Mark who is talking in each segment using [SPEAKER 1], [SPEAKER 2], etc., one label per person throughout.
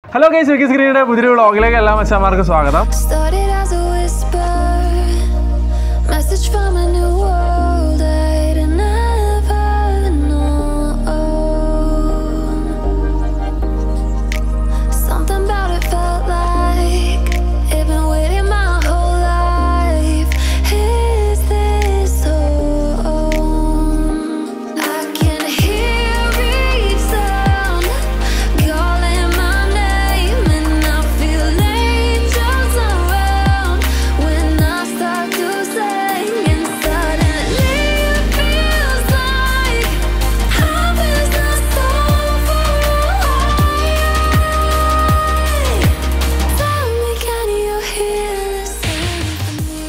[SPEAKER 1] Hello guys വിക്കി സ്ക്രീനിയുടെ പുതിയൊരു വ്ളോഗിലേക്ക് എല്ലാ മച്ചാന്മാർക്കും സ്വാഗതം
[SPEAKER 2] Started as a whisper, message from a new world I'd never known. Something about it felt like it'd been waiting my whole life. Is this home? I can hear each sound calling my name, and I feel angels around when I start to sing. And suddenly it feels like heaven's not so far away. Tell me, can you hear the symphony?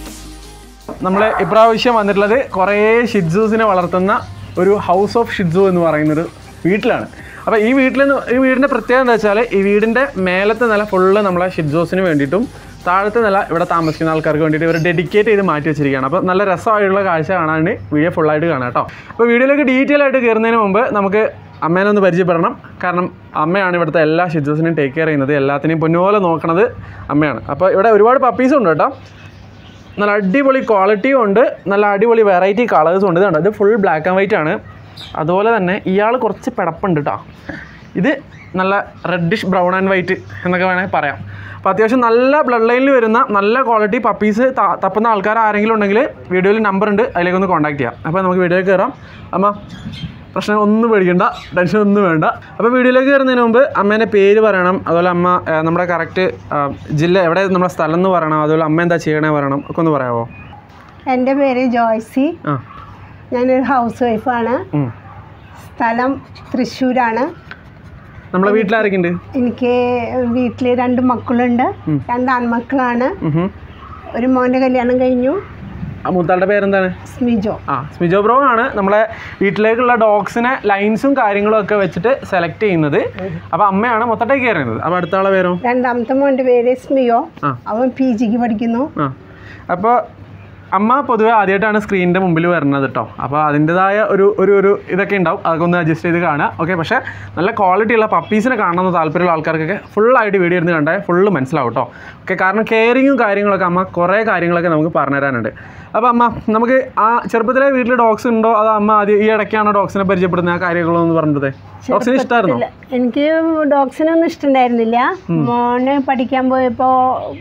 [SPEAKER 1] നമ്മൾ ഇപ്രാവശ്യം വന്നിട്ടുള്ളത് കുറേ ഷിഡ്സൂസിനെ വളർത്തുന്ന ഒരു house of ഷിഡ്സു എന്ന് പറയുന്നൊരു വീട്ടിലാണ് അപ്പോൾ ഈ വീട്ടിൽ ഈ വീടിൻ്റെ പ്രത്യേകത എന്താ വെച്ചാൽ ഈ വീടിൻ്റെ മേലത്തെ നില ഫുള്ള് നമ്മളെ ഷിഡ്സൂസിന് വേണ്ടിയിട്ടും താഴത്തെ നില ഇവിടെ താമസിക്കുന്ന ആൾക്കാർക്ക് വേണ്ടിയിട്ട് ഇവർ ഡെഡിക്കേറ്റ് ചെയ്ത് മാറ്റി വെച്ചിരിക്കുകയാണ് അപ്പോൾ നല്ല രസമായിട്ടുള്ള കാഴ്ച കാണാൻ വീഡിയോ ഫുള്ളായിട്ട് കാണാം കേട്ടോ അപ്പോൾ വീഡിയോയിലേക്ക് ഡീറ്റെയിൽ ആയിട്ട് കയറുന്നതിന് മുമ്പ് നമുക്ക് അമ്മേനെ ഒന്ന് പരിചയപ്പെടണം കാരണം അമ്മയാണ് ഇവിടുത്തെ എല്ലാ ഷിഡ്സൂസിനെയും ടേക്ക് കെയർ ചെയ്യുന്നത് എല്ലാത്തിനെയും പൊന്നുപോലെ നോക്കണത് അമ്മയാണ് അപ്പോൾ ഇവിടെ ഒരുപാട് പപ്പീസും ഉണ്ട് കേട്ടോ നല്ല അടിപൊളി ക്വാളിറ്റിയും ഉണ്ട് നല്ല അടിപൊളി വെറൈറ്റി കളേഴ്സും ഉണ്ട് ഇതുണ്ട് ഇത് ഫുൾ ബ്ലാക്ക് ആൻഡ് വൈറ്റ് ആണ് അതുപോലെ തന്നെ ഇയാൾ കുറച്ച് പിടപ്പുണ്ട് കേട്ടോ ഇത് നല്ല റെഡിഷ് ബ്രൗൺ ആൻഡ് വൈറ്റ് എന്നൊക്കെ വേണമെങ്കിൽ പറയാം അപ്പോൾ അത്യാവശ്യം നല്ല ബ്ലഡ് ലൈനിൽ വരുന്ന നല്ല ക്വാളിറ്റി പപ്പീസ് തപ്പുന്ന ആൾക്കാർ ആരെങ്കിലും ഉണ്ടെങ്കിൽ വീഡിയോയിൽ നമ്പർ ഉണ്ട് അതിലേക്കൊന്ന് കോൺടാക്ട് ചെയ്യാം അപ്പോൾ നമുക്ക് വീഡിയോയിൽ കയറാം അമ്മ പ്രശ്നം ഒന്നും പേടിക്കണ്ട ടെൻഷൻ ഒന്നും വേണ്ട അപ്പോൾ വീഡിയോയിലേക്ക് കയറുന്നതിന് മുമ്പ് അമ്മേൻ്റെ പേര് പറയണം അതുപോലെ അമ്മ ആ, നമ്മുടെ കറക്റ്റ് ജില്ല എവിടെ നമ്മുടെ സ്ഥലം എന്ന് പറയണം അതുപോലെ അമ്മ എന്താ ചെയ്യണേ പറയണം ഒക്കെ ഒന്ന് പറയാമോ
[SPEAKER 3] എൻ്റെ പേര് ജോയ്സി
[SPEAKER 1] ആ
[SPEAKER 3] ഞാനൊരു ഹൗസ് വൈഫാണ്
[SPEAKER 1] ഉം.
[SPEAKER 3] സ്ഥലം തൃശ്ശൂരാണ്
[SPEAKER 1] നമ്മളെ വീട്ടിലാരൊക്കെ ഉണ്ട്
[SPEAKER 3] എനിക്ക് വീട്ടിൽ രണ്ട് മക്കളുണ്ട് രണ്ട് ആൺമക്കളാണ് ഒരു മോൻ്റെ കല്യാണം കഴിഞ്ഞു
[SPEAKER 1] ആ മൂത്താളുടെ പേരെന്താണ്
[SPEAKER 3] സ്മിജോ
[SPEAKER 1] ആ സ്മിജോ ബ്രോ ആണ് നമ്മളെ വീട്ടിലേക്കുള്ള ഡോഗ്സിനെ ലൈൻസും കാര്യങ്ങളും ഒക്കെ വെച്ചിട്ട് സെലക്ട് ചെയ്യുന്നത് അപ്പോൾ അമ്മയാണ് മൊത്തത്തേക്ക് കയറുന്നത് അപ്പോൾ അടുത്ത ആളെ പേരോ
[SPEAKER 3] രണ്ടാമത്തെ മോൻ്റെ പേര് സ്മിയോ
[SPEAKER 1] ആ.
[SPEAKER 3] അവൻ പി ജിക്ക് പഠിക്കുന്നു
[SPEAKER 1] ആ അപ്പോൾ അമ്മ പൊതുവെ ആദ്യമായിട്ടാണ് സ്ക്രീനിൻ്റെ മുമ്പിൽ വരുന്നത് കേട്ടോ അപ്പോൾ അതിൻ്റെതായ ഒരു ഒരു ഒരു ഇതൊക്കെ ഉണ്ടാവും അതൊക്കെ ഒന്ന് അഡ്ജസ്റ്റ് ചെയ്ത് കാണുക ഓക്കെ പക്ഷേ നല്ല ക്വാളിറ്റി ഉള്ള പപ്പീസിനെ കാണണമെന്ന് താല്പര്യമുള്ള ആൾക്കാർക്കൊക്കെ ഫുള്ളായിട്ട് വീഡിയോ ഇരുന്ന് കണ്ടാൽ ഫുള്ള് മനസ്സിലാവും കേട്ടോ ഓക്കെ കാരണം കെയറിങ്ങും കാര്യങ്ങളൊക്കെ അമ്മ കുറേ കാര്യങ്ങളൊക്കെ നമുക്ക് പറഞ്ഞു തരാനുണ്ട് അപ്പോൾ അമ്മ നമുക്ക് ആ ചെറുപ്പത്തിലെ വീട്ടിൽ ഡോഗ്സ് ഉണ്ടോ അതോ അമ്മ ആദ്യം ഈ ഇടയ്ക്കാണോ ഡോഗ്സിനെ പരിചയപ്പെടുന്നത് ആ കാര്യങ്ങളൊന്നും പറഞ്ഞത് ഡോഗ്സിനെ ഇഷ്ടമായിരുന്നോ
[SPEAKER 3] ഇല്ല, എനിക്ക് ഡോഗ്സിനൊന്നും ഇഷ്ടമുണ്ടായിരുന്നില്ല മോനെ പഠിക്കാൻ പോയപ്പോൾ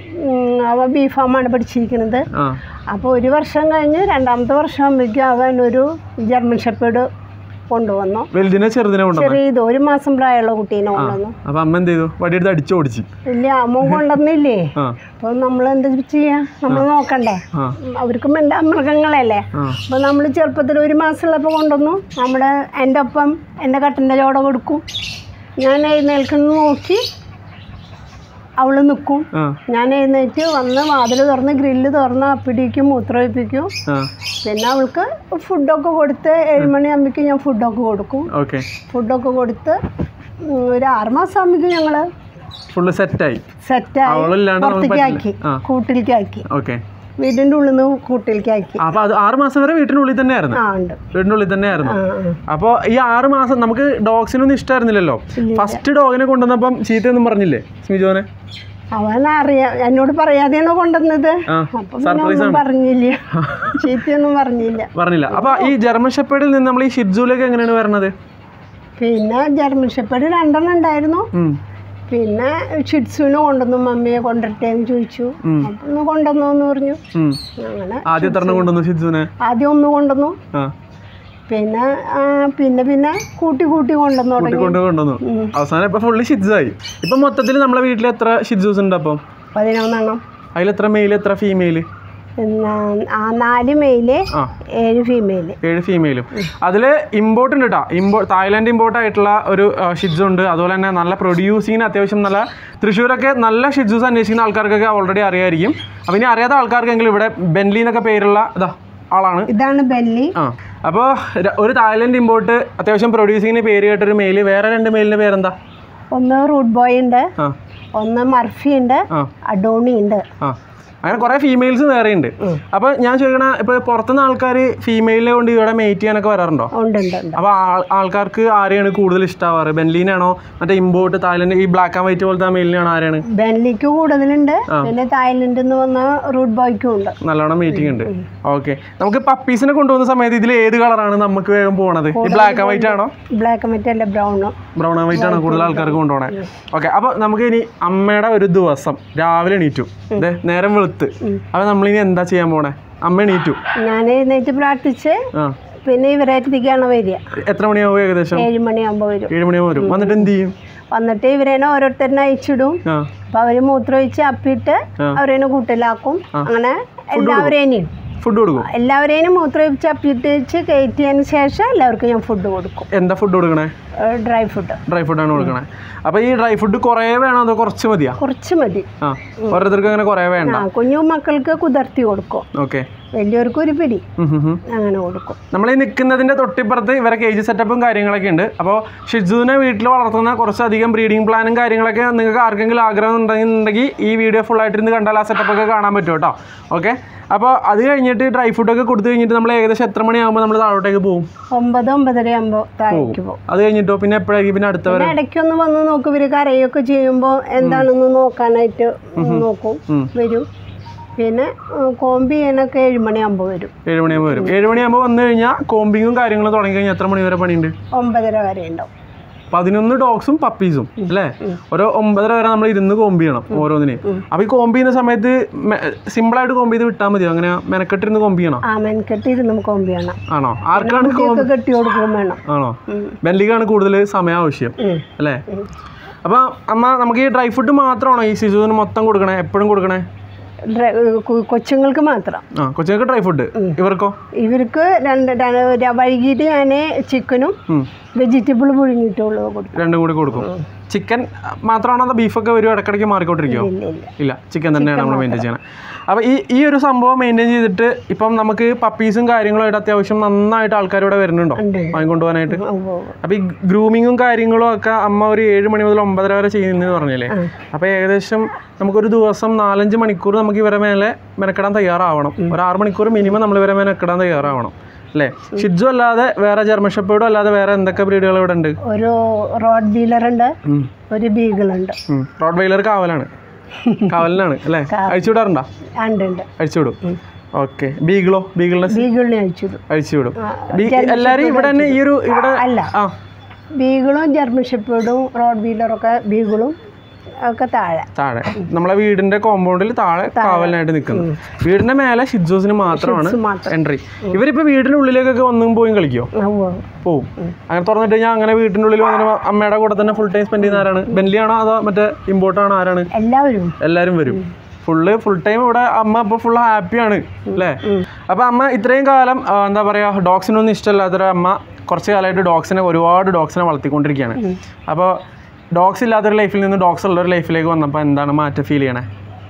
[SPEAKER 3] അവൻ ബി ഫാമാണ് പഠിച്ചിരിക്കുന്നത്
[SPEAKER 1] ആ
[SPEAKER 3] അപ്പോൾ ഒരു വർഷം കഴിഞ്ഞ് രണ്ടാമത്തെ വർഷം ആകുമ്പോഴേക്കും അവൻ ഒരു ജർമ്മൻ ഷെപ്പേഡ് കൊണ്ടുവന്നു
[SPEAKER 1] വലുതിനെ ചെറുതിനെ കൊണ്ടുവന്നു
[SPEAKER 3] ചെറിയ ഇത് ഒരു മാസം പ്രായമുള്ള കുട്ടീനെ കൊണ്ടുവന്നു
[SPEAKER 1] അപ്പോൾ അമ്മ എന്ത് ചെയ്തു വടിയെടുത്ത് അടിച്ചു ഓടിച്ച്
[SPEAKER 3] ഇല്ല അമ്മ കൊണ്ടുവന്നില്ലേ
[SPEAKER 1] ആ
[SPEAKER 3] അപ്പോൾ നമ്മൾ എന്ത് ചെയ്യാ നമ്മൾ നോക്കണ്ടേ
[SPEAKER 1] ആ
[SPEAKER 3] അവർക്കും എന്താ മൃഗങ്ങളല്ലേ
[SPEAKER 1] ആ
[SPEAKER 3] അപ്പോൾ നമ്മൾ ചെറുപ്പത്തിൽ ഒരു മാസമുള്ളപ്പോൾ കൊണ്ടുവന്നു നമ്മുടെ എൻ്റെ ഒപ്പം എൻ്റെ കട്ടിൻ്റെ ചോട കൊടുക്കും ഞാൻ എഴുന്നേൽക്കുന്നത് നോക്കി അവൾ നിൽക്കും
[SPEAKER 1] ആ
[SPEAKER 3] ഞാൻ എഴുന്നേറ്റ് വന്ന് വാതിൽ തുറന്ന് ഗ്രില്ല് തുറന്ന് അപ്പിടിക്കും മൂത്രമൊഴിപ്പിക്കും
[SPEAKER 1] ആ
[SPEAKER 3] പിന്നെ അവൾക്ക് ഫുഡൊക്കെ കൊടുത്ത് ഏഴ് മണിയാകുമ്പോഴേക്കും ഞാൻ ഫുഡൊക്കെ കൊടുക്കും
[SPEAKER 1] ഓക്കെ
[SPEAKER 3] ഫുഡൊക്കെ കൊടുത്ത് ഉം, ഒരു ആറുമാസം ആകുമ്പോഴേക്കും ഞങ്ങൾ
[SPEAKER 1] ഫുള്ള് സെറ്റായി
[SPEAKER 3] സെറ്റായി
[SPEAKER 1] അവളില്ലാണ്ട് നമുക്ക്
[SPEAKER 3] പുറത്തേക്ക്
[SPEAKER 1] പറ്റില്ല.
[SPEAKER 3] ആക്കി
[SPEAKER 1] ആ.
[SPEAKER 3] കൂട്ടിലേക്ക് ആക്കി
[SPEAKER 1] ഓക്കെ
[SPEAKER 3] വീടിൻ്റെ ഉള്ളിൽ നിന്ന് കൂട്ടിലേക്ക് ആക്കി
[SPEAKER 1] അപ്പൊ അത് ആറ് മാസം വരെ വീട്ടിനുള്ളിൽ തന്നെയായിരുന്നു
[SPEAKER 3] ആ ഉണ്ട്
[SPEAKER 1] വീടിനുള്ളിൽ തന്നെയായിരുന്നു
[SPEAKER 3] ആ ആ.
[SPEAKER 1] അപ്പോൾ ഈ ആറ് മാസം നമുക്ക് ഡോഗ്സിനൊന്നും ഇഷ്ടമായിരുന്നില്ലല്ലോ ഫസ്റ്റ് ഡോഗിനെ കൊണ്ടുവന്നപ്പം ചീത്തയൊന്നും പറഞ്ഞില്ലേ സ്മിജോനെ
[SPEAKER 3] അവൻ അറിയാം എന്നോട് പറയാതെയാണോ കൊണ്ടുവന്നത്
[SPEAKER 1] ആ
[SPEAKER 3] അപ്പൊ പിന്നെ ഒന്നും പറഞ്ഞില്ല ചീത്തയൊന്നും പറഞ്ഞില്ല
[SPEAKER 1] പറഞ്ഞില്ല അപ്പൊ ഈ ജർമ്മൻ ഷെപ്പേഡിൽ നിന്ന് നമ്മൾ ഈ ഷിഡ്സൂലേക്ക് എങ്ങനെയാണ് വരണത്
[SPEAKER 3] പിന്നെ ജർമ്മൻ ഷെപ്പേഡ് രണ്ടെണ്ണം ഉണ്ടായിരുന്നു
[SPEAKER 1] ഉം.
[SPEAKER 3] പിന്നെ ഷിറ്റ്സുവിനെ കൊണ്ടുവന്നു മമ്മിയെ കൊണ്ടുവരട്ടേന്ന് ചോദിച്ചു അപ്പൊ ഒന്ന് കൊണ്ടുവന്നു എന്ന് പറഞ്ഞു
[SPEAKER 1] ഉം.
[SPEAKER 3] അങ്ങനെ
[SPEAKER 1] ആദ്യം എത്ര എണ്ണം കൊണ്ടുവന്നു ഷിഡ്സൂനെ
[SPEAKER 3] ആദ്യം ഒന്ന് കൊണ്ടുവന്നു
[SPEAKER 1] ആ
[SPEAKER 3] പിന്നെ ആ, പിന്നെ പിന്നെ കൂട്ടി കൂട്ടി കൊണ്ടുവന്നു തുടങ്ങി
[SPEAKER 1] കൊണ്ട് കൊണ്ടുവന്നു അവസാനം ഇപ്പൊ ഫുള്ള് ഷിഡ്സായി ഇപ്പൊ മൊത്തത്തിൽ നമ്മളെ വീട്ടിൽ എത്ര ഷിഡ്സൂസ് ഉണ്ട് അപ്പം
[SPEAKER 3] പതിനൊന്നെണ്ണം
[SPEAKER 1] അതിൽ എത്ര മെയിൽ എത്ര ഫീമെയിൽ
[SPEAKER 3] പിന്നെ ആ നാല് മെയില്
[SPEAKER 1] ആ
[SPEAKER 3] ഏഴ് ഫീമെയില്
[SPEAKER 1] ഏഴ് ഫീമെയിലും അതിൽ ഇമ്പോർട്ട് ഉണ്ട് കേട്ടോ ഇമ്പോ തായ്ലാൻഡ് ഇമ്പോർട്ട് ആയിട്ടുള്ള ഒരു ഷിഡ്സ് ഉണ്ട് അതുപോലെ തന്നെ നല്ല പ്രൊഡ്യൂസിങ്ങിന് അത്യാവശ്യം നല്ല തൃശ്ശൂരൊക്കെ നല്ല ഷിഡ്സൂസ് അന്വേഷിക്കുന്ന ആൾക്കാർക്കൊക്കെ ഓൾറെഡി അറിയായിരിക്കും അപ്പം ഇനി അറിയാത്ത ആൾക്കാർക്കെങ്കിലും ഇവിടെ ബെൻലി എന്നൊക്കെ പേരുള്ള ഇതാ ആളാണ്
[SPEAKER 3] ഇതാണ് ബെല്ലി
[SPEAKER 1] ആ അപ്പോൾ ഒരു തായ്ലൻഡ് ഇമ്പോർട്ട് അത്യാവശ്യം പ്രൊഡ്യൂസിങ്ങിന് പേര് കേട്ടൊരു മെയില് വേറെ രണ്ട് മെയിലിൻ്റെ പേരെന്താ
[SPEAKER 3] ഒന്ന് റൂട്ട് ബോയ് ഉണ്ട്
[SPEAKER 1] ആ
[SPEAKER 3] ഒന്ന് മർഫി ഉണ്ട്
[SPEAKER 1] ആ
[SPEAKER 3] അഡോണി ഉണ്ട്
[SPEAKER 1] ആ അങ്ങനെ കുറേ ഫീമെയിൽസ് വേറെ ഉണ്ട് അപ്പോൾ ഞാൻ ചോദിക്കണ ഇപ്പോൾ പുറത്തുനിന്ന് ആൾക്കാർ ഫീമെയിലിനെ കൊണ്ട് ഇവിടെ മെയ്റ്റ് ചെയ്യാനൊക്കെ വരാറുണ്ടോ
[SPEAKER 3] ഉണ്ട് ഉണ്ട് ഉണ്ട്
[SPEAKER 1] അപ്പോൾ ആൾക്കാർക്ക് ആരെയാണ് കൂടുതൽ ഇഷ്ടമാവാറ് ബെൻലീനാണോ മറ്റേ ഇമ്പോർട്ട് തായ്ലൻഡ് ഈ ബ്ലാക്ക് ആൻഡ് വൈറ്റ് പോലത്തെ മെയിലിനാണോ ആരാണ്
[SPEAKER 3] ബെൻലിക്ക് കൂടുതലുണ്ട് പിന്നെ തായ്ലൻഡിൽ നിന്ന് വന്ന റൂട്ട് ബോയ്ക്കും ഉണ്ട്
[SPEAKER 1] നല്ലോണം മീറ്റിംഗ് ഉണ്ട് ഓക്കെ നമുക്ക് പപ്പീസിനെ കൊണ്ടുപോകുന്ന സമയത്ത് ഇതിൽ ഏത് കളറാണ് നമുക്ക് വേഗം പോണത് ഈ ബ്ലാക്ക് ആൻഡ് വൈറ്റ് ആണോ
[SPEAKER 3] ബ്ലാക്ക് മറ്റേ അല്ല ബ്രൗണോ
[SPEAKER 1] ബ്രൗൺ ആൻഡ് വൈറ്റ് ആണ് കൂടുതൽ ആൾക്കാർക്ക് കൊണ്ടുപോകണേ ഓക്കെ അപ്പോൾ നമുക്ക് ഇനി അമ്മയുടെ ഒരു ദിവസം രാവിലെ എണീറ്റു ദേ നേരം വെളുത്ത് അപ്പോൾ നമ്മളിനി എന്താ ചെയ്യാൻ പോണേ അമ്മ എണീറ്റു
[SPEAKER 3] ഞാൻ എഴുന്നേറ്റ് പ്രാർത്ഥിച്ച്
[SPEAKER 1] ആ
[SPEAKER 3] പിന്നെ ഇവരായിട്ടിരിക്കുകയാണ് വരിക
[SPEAKER 1] എത്ര മണിയാവും ഏകദേശം
[SPEAKER 3] ഏഴ് മണിയാകുമ്പോൾ വരും
[SPEAKER 1] ഏഴ് മണിയാവും വരും വന്നിട്ട് എന്ത് ചെയ്യും
[SPEAKER 3] വന്നിട്ട് ഇവരേനെ ഓരോരുത്തരനെ അയച്ചിടും
[SPEAKER 1] ആ
[SPEAKER 3] അപ്പൊ അവര് മൂത്രമൊഴിച്ച് അപ്പിട്ട് അവരേനെ കൂട്ടിലാക്കും അങ്ങനെ എല്ലാവരേനെയും
[SPEAKER 1] ഫുഡ് കൊടുക്കും
[SPEAKER 3] എല്ലാവരേനും മൂത്രമൊഴിച്ച് അപ്പിട്ട് വെച്ച് കയറ്റിയതിന് ശേഷം എല്ലാവർക്കും ഞാൻ ഫുഡ് കൊടുക്കും
[SPEAKER 1] എന്താ ഫുഡ് കൊടുക്കണേ
[SPEAKER 3] ഡ്രൈ ഫുഡ്
[SPEAKER 1] ഡ്രൈ ഫുഡാണ് കൊടുക്കണേ അപ്പോൾ ഈ ഡ്രൈ ഫുഡ് കുറേ വേണോ അതോ കുറച്ച് മതിയാ
[SPEAKER 3] കുറച്ച് മതി
[SPEAKER 1] ആ ഓരോരുത്തർക്ക് അങ്ങനെ കുറേ വേണ്ട
[SPEAKER 3] ആ കുഞ്ഞു മക്കൾക്ക് കുതിർത്തി കൊടുക്കും
[SPEAKER 1] ഓക്കെ
[SPEAKER 3] വലിയവർക്ക് ഒരു പിടി അങ്ങനെ കൊടുക്കും
[SPEAKER 1] നമ്മൾ ഈ നിൽക്കുന്നതിൻ്റെ തൊട്ടിപ്പുറത്ത് ഇവരെ കേജ് സെറ്റപ്പും കാര്യങ്ങളൊക്കെ ഉണ്ട് അപ്പോൾ ഷിജുവിനെ വീട്ടിൽ വളർത്തുന്ന കുറച്ചധികം ബ്രീഡിംഗ് പ്ലാനും കാര്യങ്ങളൊക്കെ നിങ്ങൾക്ക് ആർക്കെങ്കിലും ആഗ്രഹം ഉണ്ടെന്നുണ്ടെങ്കിൽ ഈ വീഡിയോ ഫുൾ ആയിട്ടിരുന്ന് കണ്ടാൽ ആ സെറ്റപ്പൊക്കെ കാണാൻ പറ്റും കേട്ടോ ഓക്കെ അപ്പോൾ അത് കഴിഞ്ഞിട്ട് ഡ്രൈ ഫുഡൊക്കെ കൊടുത്തു കഴിഞ്ഞിട്ട് നമ്മൾ ഏകദേശം എത്ര മണിയാകുമ്പോൾ നമ്മൾ താഴോട്ടേക്ക് പോകും
[SPEAKER 3] ഒമ്പത് ഒമ്പതര ആകുമ്പോൾ താഴേക്ക് പോകും
[SPEAKER 1] അത് കഴിഞ്ഞിട്ടോ പിന്നെ എപ്പോഴായിരിക്കും പിന്നെ അടുത്ത
[SPEAKER 3] പിന്നെ ഇടയ്ക്കൊന്ന് വന്ന് നോക്കും ഇവര് കരയൊക്കെ ചെയ്യുമ്പോൾ എന്താണെന്ന് നോക്കാനായിട്ട് നോക്കും വരും പിന്നെ ഉം, കോമ്പി ചെയ്യാനൊക്കെ ഏഴുമണിയാകുമ്പോൾ വരും
[SPEAKER 1] ഏഴ് മണിയാകുമ്പോൾ വരും ഏഴ് മണിയാകുമ്പോൾ വന്നു കഴിഞ്ഞാൽ കോമ്പിങ്ങും കാര്യങ്ങളും തുടങ്ങി കഴിഞ്ഞാൽ എത്ര മണി വരെ പണിയുണ്ട്
[SPEAKER 3] ഒമ്പതര വരെ ഉണ്ടാവും
[SPEAKER 1] പതിനൊന്ന് ഡോഗ്സും പപ്പീസും അല്ലേ ഒരു ഒമ്പതര വരെ നമ്മൾ ഇരുന്ന് കോമ്പ് ചെയ്യണം ഓരോന്നിനെയും അപ്പോൾ ഈ കോമ്പ് ചെയ്യുന്ന സമയത്ത് സിമ്പിളായിട്ട് കോമ്പ് ചെയ്ത് വിട്ടാൽ മതിയോ അങ്ങനെ മെനക്കെട്ടിരുന്ന് കോമ്പ് ചെയ്യണം
[SPEAKER 3] ആ മെനക്കെട്ടിരുന്ന് കോമ്പി ചെയ്യണം
[SPEAKER 1] ആണോ ആർക്കാണ് കോ-
[SPEAKER 3] ഒക്കെ കെട്ടി കൊടുക്കുകയും വേണം
[SPEAKER 1] ആണോ ബെല്ലിക്കാണ് കൂടുതൽ സമയം ആവശ്യം
[SPEAKER 3] ഉം.
[SPEAKER 1] അല്ലേ അപ്പോൾ അമ്മ നമുക്ക് ഈ ഡ്രൈ ഫുഡ് മാത്രമാണോ ഈ ശിശുവിന് മൊത്തം കൊടുക്കണേ എപ്പോഴും കൊടുക്കണേ
[SPEAKER 3] ഡ്ര- കു- കൊച്ചുങ്ങൾക്ക് മാത്രം
[SPEAKER 1] ആ കൊച്ചുങ്ങൾക്ക് ഡ്രൈ ഫുഡ് ഇവർക്കോ
[SPEAKER 3] ഇവർക്ക് രണ്ട് ര- ര- വൈകിട്ട് ഞാൻ ചിക്കനും
[SPEAKER 1] ഉം.
[SPEAKER 3] വെജിറ്റബിൾ പുഴുങ്ങിയിട്ടുള്ളത് കൊടുക്കും
[SPEAKER 1] രണ്ടും കൂടി കൊടുക്കും ചിക്കൻ മാത്രമാണോ അതോ ബീഫൊക്കെ വരും ഇടയ്ക്കിടയ്ക്ക് മാറിക്കൊണ്ടിരിക്കുമോ
[SPEAKER 3] ഇല്ല ഇല്ല
[SPEAKER 1] ഇല്ല ചിക്കൻ തന്നെയാണ് നമ്മൾ മെയിൻറ്റെയിൻ ചെയ്യണം അപ്പോൾ ഈ ഈ ഒരു സംഭവം മെയിൻറ്റെയിൻ ചെയ്തിട്ട് ഇപ്പം നമുക്ക് പപ്പീസും കാര്യങ്ങളുമായിട്ട് അത്യാവശ്യം നന്നായിട്ട് ആൾക്കാർ ഇവിടെ വരുന്നുണ്ടോ
[SPEAKER 3] ഉണ്ട്.
[SPEAKER 1] വാങ്ങിക്കൊണ്ട് പോകാനായിട്ട്
[SPEAKER 3] ഉവ്വ് ഉവ്വ്.
[SPEAKER 1] അപ്പോൾ ഈ ഗ്രൂമിങ്ങും കാര്യങ്ങളും ഒക്കെ അമ്മ ഒരു ഏഴ് മണി മുതൽ ഒമ്പതര വരെ ചെയ്യുന്നതെന്ന് പറഞ്ഞില്ലേ അപ്പോൾ ഏകദേശം നമുക്കൊരു ദിവസം നാലഞ്ച് മണിക്കൂർ നമുക്ക് ഇവരെ മേലെ മെനക്കെടാൻ തയ്യാറാവണം ഒരു ആറ് മണിക്കൂർ മിനിമം നമ്മൾ ഇവരെ മെനക്കെടാൻ തയ്യാറാവണം അല്ലേ ഷിജു അല്ലാതെ വേറെ ജർമ്മൻ ഷെപ്പേർഡും അല്ലാതെ വേറെ എന്തൊക്കെ ബ്രീഡുകൾ ഇവിടെ ഉണ്ട്
[SPEAKER 3] ഒരു റോഡ് വീലറുണ്ട് ഒരു ബീഗിളുണ്ട്
[SPEAKER 1] റോഡ് വെയിലർ കാവലാണ് കാവലിനാണ് അല്ലേ അഴിച്ചുവിടാറുണ്ടോ
[SPEAKER 3] ഉണ്ട് ഉണ്ട്
[SPEAKER 1] അഴിച്ചുവിടും ഓക്കെ ബീഗിളോ ബീഗിളിനെ
[SPEAKER 3] ബീഗിളിനെ അയച്ചിടും
[SPEAKER 1] അഴിച്ചുവിടും എല്ലാവരും ഇവിടെ തന്നെ ഈ ഒരു ഇവിടെ
[SPEAKER 3] അല്ല
[SPEAKER 1] ആ
[SPEAKER 3] ബീഗിളും ജർമ്മൻ ഷെപ്പേർഡും റോഡ് വീലറൊക്കെ ബീഗിളും ഒക്കെ താഴെ
[SPEAKER 1] താഴെ നമ്മളെ വീടിന്റെ കോമ്പൗണ്ടിൽ താഴെ കാവലിനായിട്ട് നിൽക്കുന്നു വീടിന്റെ മേലെ ഷിജോസിന് മാത്രമാണ്
[SPEAKER 3] ഷിറ്റ്സ് മാത്രം.
[SPEAKER 1] എൻട്രി ഇവരിപ്പോ വീടിന്റെ ഉള്ളിലേക്കൊക്കെ വന്നും പോയും കളിക്കോ
[SPEAKER 3] ഉവ്വ്.
[SPEAKER 1] പോവും അങ്ങനെ തുറന്നിട്ട് കഴിഞ്ഞാൽ അങ്ങനെ വീട്ടിന്റെ ഉള്ളിൽ വന്നിട്ട് അമ്മയുടെ കൂടെ തന്നെ ഫുൾ ടൈം സ്പെൻഡ് ചെയ്യുന്ന ആരാണ് ബെൻലി ആണോ അതോ മറ്റേ ഇമ്പോർട്ട് ആണോ ആരാണ്
[SPEAKER 3] എല്ലാവരും
[SPEAKER 1] എല്ലാവരും വരും ഫുള്ള് ഫുൾ ടൈം ഇവിടെ അമ്മ ഇപ്പോൾ ഫുൾ ഹാപ്പിയാണ് അല്ലേ അപ്പോൾ അമ്മ ഇത്രയും കാലം ആ, എന്താ പറയുക ഡോഗ്സിനൊന്നും ഇഷ്ടമല്ലാത്തൊരു അമ്മ കുറച്ച് കാലമായിട്ട് ഡോഗ്സിനെ ഒരുപാട് ഡോഗ്സിനെ വളർത്തിക്കൊണ്ടിരിക്കുകയാണ് അപ്പോൾ ഡോഗ്സ് ഇല്ലാത്തൊരു ലൈഫിൽ നിന്ന് ഡോഗ്സ് ഉള്ള ഒരു ലൈഫിലേക്ക് വന്നപ്പോൾ എന്താണ് മാറ്റം ഫീൽ ചെയ്യണേ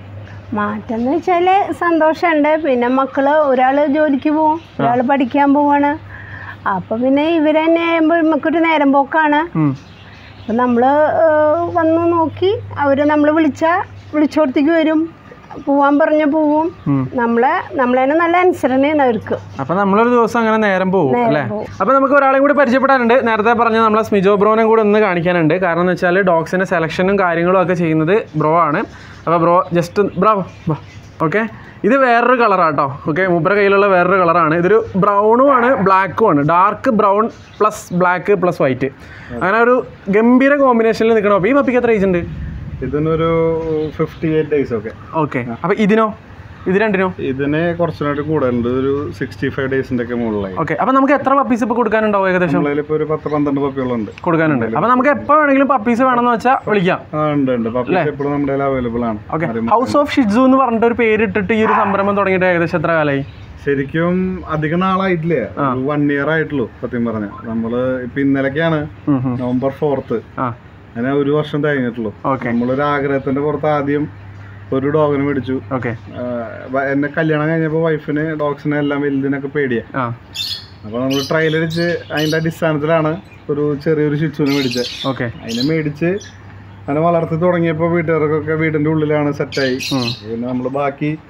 [SPEAKER 3] മാറ്റം എന്ന് വെച്ചാൽ സന്തോഷമുണ്ട് പിന്നെ മക്കള് ഒരാൾ ജോലിക്ക് പോവും ഒരാൾ പഠിക്കാൻ പോവാണ് അപ്പം പിന്നെ ഇവർ തന്നെ ആകുമ്പോൾ നമുക്കൊരു നേരം പോക്കാണ്
[SPEAKER 1] ഉം.
[SPEAKER 3] അപ്പം നമ്മൾ വന്ന് നോക്കി അവർ നമ്മൾ വിളിച്ചാൽ വിളിച്ചോടത്തേക്ക് വരും പോവാൻ പറഞ്ഞ പോവും
[SPEAKER 1] ഉം.
[SPEAKER 3] നമ്മളെ നമ്മളതിനെ നല്ല അനുസരണയാണ് അവർക്ക്
[SPEAKER 1] അപ്പൊ നമ്മളൊരു ദിവസം അങ്ങനെ നേരം പോകും അല്ലേ
[SPEAKER 3] പോവും.
[SPEAKER 1] അപ്പൊ നമുക്ക് ഒരാളെയും കൂടി പരിചയപ്പെടാനുണ്ട് നേരത്തെ പറഞ്ഞ നമ്മളെ സ്മിജോ ബ്രോനെ കൂടെ ഒന്ന് കാണിക്കാനുണ്ട് കാരണം എന്ന് വെച്ചാൽ ഡോഗ്സിന്റെ സെലക്ഷനും കാര്യങ്ങളും ഒക്കെ ചെയ്യുന്നത് ബ്രോ ആണ് അപ്പൊ ബ്രോ ജസ്റ്റ് ബ്രോ ഓക്കെ ഇത് വേറൊരു കളറാട്ടോ ഓക്കെ മൂപ്പര കയ്യിലുള്ള വേറൊരു കളറാണ് ഇതൊരു ബ്രൗണും ആണ് ബ്ലാക്കും ആണ് dark brown plus black plus white അങ്ങനെ ഒരു ഗംഭീര കോമ്പിനേഷനിൽ നിൽക്കണം അപ്പോൾ ഈ പപ്പിക്ക് എത്ര ഏജ് ഉണ്ട്
[SPEAKER 4] ഇതിനൊരു ഫിഫ്റ്റി എയ്റ്റ് ഡേയ്സ് ഒക്കെ
[SPEAKER 1] ഓക്കെ അപ്പോൾ ഇതിനോ ഇത് രണ്ടിനോ
[SPEAKER 4] ഇതിന് കുറച്ചുകൂടെ കൂടുതലുണ്ട് ഒരു സിക്സ്റ്റി ഫൈവ് ഡേയ്സിന്റെ ഒക്കെ മുകളിലായി
[SPEAKER 1] ഓക്കെ അപ്പോൾ നമുക്ക് എത്ര പപ്പീസ് ഇപ്പോൾ കൊടുക്കാനുണ്ടാവും ഏകദേശം
[SPEAKER 4] നമ്മളിലിപ്പോ ഒരു പത്ത് പന്ത്രണ്ട് പപ്പികളുണ്ട്
[SPEAKER 1] കൊടുക്കാനുണ്ട് അപ്പൊ നമുക്ക് എപ്പോ വേണമെങ്കിലും പപ്പീസ് വേണമെന്ന് വെച്ചാൽ വിളിക്കാം
[SPEAKER 4] ആ ഉണ്ട് ഉണ്ട് പപ്പീസ് എപ്പോഴും നമ്മുടെ കയ്യിൽ അവൈലബിൾ ആണ്
[SPEAKER 1] ഓക്കെ
[SPEAKER 4] ആരും-
[SPEAKER 1] ഹൗസ് ഓഫ് ഷിഡ്സു എന്ന് പറഞ്ഞിട്ട് ഒരു പേരിട്ടിട്ട് ഈ ഒരു സംരംഭം തുടങ്ങിയിട്ട് ഏകദേശം എത്ര കാലമായി
[SPEAKER 4] ശരിക്കും അധികം നാളായിട്ടില്ല ഒരു വൺ ഇയർ ആയിട്ടുള്ളൂ സത്യം പറഞ്ഞ നമ്മള് ഇപ്പൊ ഇന്നലെക്കാണ്
[SPEAKER 1] ഉം ഉം.
[SPEAKER 4] നവംബർ ഫോർത്ത്
[SPEAKER 1] ആ
[SPEAKER 4] അങ്ങനെ ഒരു വർഷം കഴിഞ്ഞിട്ടുള്ളൂ
[SPEAKER 1] ഓക്കെ
[SPEAKER 4] നമ്മളൊരു ആഗ്രഹത്തിന്റെ പുറത്ത് ആദ്യം ഒരു ഡോഗിനെ മേടിച്ചു
[SPEAKER 1] ഓക്കെ
[SPEAKER 4] ആ, വ- എന്നെ കല്യാണം കഴിഞ്ഞപ്പോൾ വൈഫിന് ഡോഗ്സിനെ എല്ലാം വലുതിനൊക്കെ പേടിയാ
[SPEAKER 1] ആ
[SPEAKER 4] അപ്പോൾ നമ്മൾ ട്രയൽ അടിച്ച് അതിൻ്റെ അടിസ്ഥാനത്തിലാണ് ഒരു ചെറിയൊരു ഷിറ്റ്സുവിനെ മേടിച്ചത്
[SPEAKER 1] ഓക്കെ
[SPEAKER 4] അതിനെ മേടിച്ച് അതിനെ വളർത്തി തുടങ്ങിയപ്പോൾ വീട്ടുകാർക്കൊക്കെ വീടിൻ്റെ ഉള്ളിലാണ് സെറ്റായി
[SPEAKER 1] ഉം.
[SPEAKER 4] പിന്നെ നമ്മൾ ബാക്കി